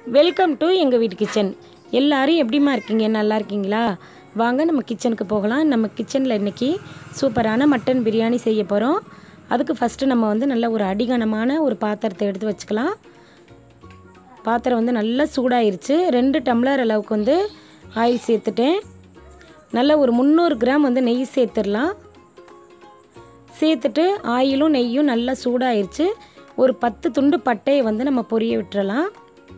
welcome to எங்கள் வீட்டு kitchen எல்லாரும் எப்படிம்மா இருக்கீங்க நல்லா இருக்கீங்களா வாங்க நம்ம கிச்சனுக்கு போகலாம் நம்ம கிச்சனில் இன்றைக்கி சூப்பரான மட்டன் பிரியாணி செய்ய போகிறோம் அதுக்கு ஃபஸ்ட்டு நம்ம வந்து நல்ல ஒரு அடிகனமான ஒரு பாத்திரத்தை எடுத்து வச்சுக்கலாம் பாத்திரம் வந்து நல்லா சூடாயிருச்சு ரெண்டு டம்ளர் அளவுக்கு வந்து ஆயில் சேர்த்துட்டேன் நல்ல ஒரு முந்நூறு கிராம் வந்து நெய் சேர்த்துடலாம் சேர்த்துட்டு ஆயிலும் நெய்யும் நல்லா சூடாயிருச்சு ஒரு பத்து துண்டு பட்டையை வந்து நம்ம பொரிய விட்டுறலாம்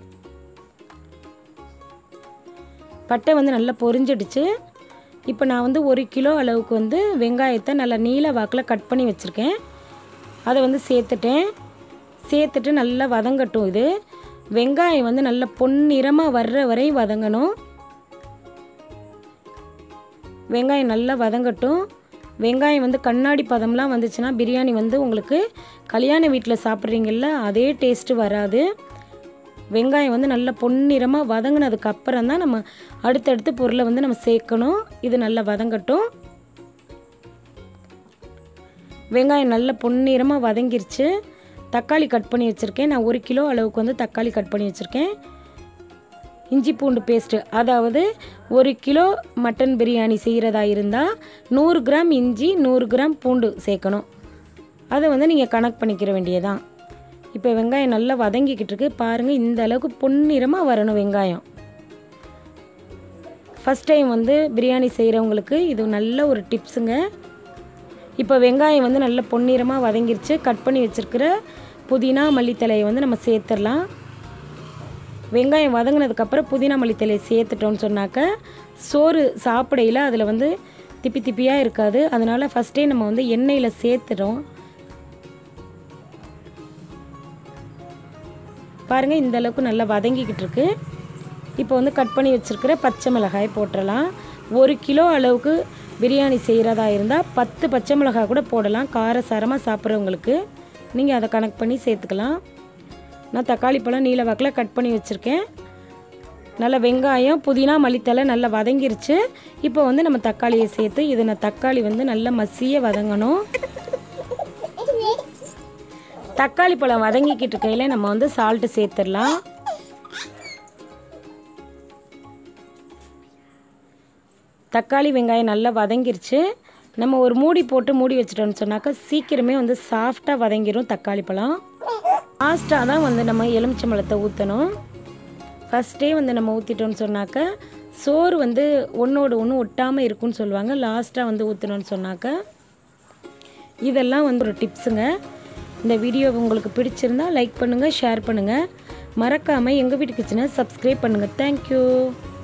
பட்டை வந்து நல்லா பொரிஞ்சிடுச்சு இப்போ நான் வந்து ஒரு கிலோ அளவுக்கு வந்து வெங்காயத்தை நல்லா நீல வாக்கில் கட் பண்ணி வச்சுருக்கேன் அதை வந்து சேர்த்துட்டேன் சேர்த்துட்டு நல்லா வதங்கட்டும் இது வெங்காயம் வந்து நல்ல பொன்னிறமாக வர்ற வரை வதங்கணும் வெங்காயம் நல்லா வதங்கட்டும் வெங்காயம் வந்து கண்ணாடி பதம்லாம் வந்துச்சுன்னா பிரியாணி வந்து உங்களுக்கு கல்யாண வீட்டில் சாப்பிட்றீங்கல்ல அதே டேஸ்ட்டு வராது வெங்காயம் வந்து நல்லா பொன்னிறமாக வதங்கினதுக்கு அப்புறம் தான் நம்ம அடுத்தடுத்து பொருளை வந்து நம்ம சேர்க்கணும் இது நல்லா வதங்கட்டும் வெங்காயம் நல்லா பொன்னிறமாக வதங்கிருச்சு தக்காளி கட் பண்ணி வச்சுருக்கேன் நான் ஒரு கிலோ அளவுக்கு வந்து தக்காளி கட் பண்ணி வச்சுருக்கேன் இஞ்சி பூண்டு பேஸ்ட்டு அதாவது ஒரு கிலோ மட்டன் பிரியாணி செய்கிறதா இருந்தால் நூறு கிராம் இஞ்சி நூறு கிராம் பூண்டு சேர்க்கணும் அதை வந்து நீங்கள் கணக்கு பண்ணிக்கிற வேண்டியதான் இப்போ வெங்காயம் நல்லா வதங்கிக்கிட்டு இருக்கு பாருங்கள் இந்த அளவுக்கு பொன்னிறமாக வரணும் வெங்காயம் ஃபஸ்ட் டைம் வந்து பிரியாணி செய்கிறவங்களுக்கு இது நல்ல ஒரு டிப்ஸுங்க இப்போ வெங்காயம் வந்து நல்ல பொன்னிறமாக வதங்கிருச்சு கட் பண்ணி வச்சுருக்கிற புதினா மல்லித்தலையை வந்து நம்ம சேர்த்துடலாம் வெங்காயம் வதங்கினதுக்கப்புறம் புதினா மல்லித்தலையை சேர்த்துட்டோம்னு சொன்னாக்க சோறு சாப்பிடையில் அதில் வந்து திப்பி திப்பியாக இருக்காது அதனால் ஃபஸ்ட்டே நம்ம வந்து எண்ணெயில் சேர்த்துறோம் பாருங்கள் இந்த அளவுக்கு நல்லா வதங்கிக்கிட்டு இருக்கு இப்போ வந்து கட் பண்ணி வச்சுருக்கிற பச்சை மிளகாய் போட்டுடலாம் ஒரு கிலோ அளவுக்கு பிரியாணி செய்கிறதா இருந்தால் பத்து பச்சை மிளகாய் கூட போடலாம் காரசாரமாக சாப்பிட்றவங்களுக்கு நீங்கள் அதை கணக்கு பண்ணி சேர்த்துக்கலாம் நான் தக்காளி பழம் நீல வாக்கில் கட் பண்ணி வச்சுருக்கேன் நல்லா வெங்காயம் புதினா மல்லித்தலை நல்லா வதங்கிருச்சு இப்போ வந்து நம்ம தக்காளியை சேர்த்து இது நான் தக்காளி வந்து நல்லா மசிய வதங்கணும் தக்காளி பழம் வதங்கிக்கிட்டு இருக்கையில் நம்ம வந்து சால்ட்டு சேர்த்துடலாம் தக்காளி வெங்காயம் நல்லா வதங்கிருச்சு நம்ம ஒரு மூடி போட்டு மூடி வச்சிட்டோம்னு சொன்னாக்கா சீக்கிரமே வந்து சாஃப்டாக வதங்கிரும் தக்காளி பழம் லாஸ்ட்டாக தான் வந்து நம்ம எலுமிச்சம்பழத்தை ஊற்றணும் ஃபஸ்ட்டே வந்து நம்ம ஊற்றிட்டோம்னு சொன்னாக்க சோறு வந்து ஒன்றோடு ஒன்று ஒட்டாமல் இருக்கும்னு சொல்லுவாங்க லாஸ்ட்டாக வந்து ஊற்றணும்னு சொன்னாக்க இதெல்லாம் வந்து ஒரு டிப்ஸுங்க இந்த வீடியோ உங்களுக்கு பிடிச்சிருந்தா லைக் பண்ணுங்கள் ஷேர் பண்ணுங்கள் மறக்காமல் எங்கள் வீட்டு கிச்சனை சப்ஸ்கிரைப் பண்ணுங்கள் தேங்க்யூ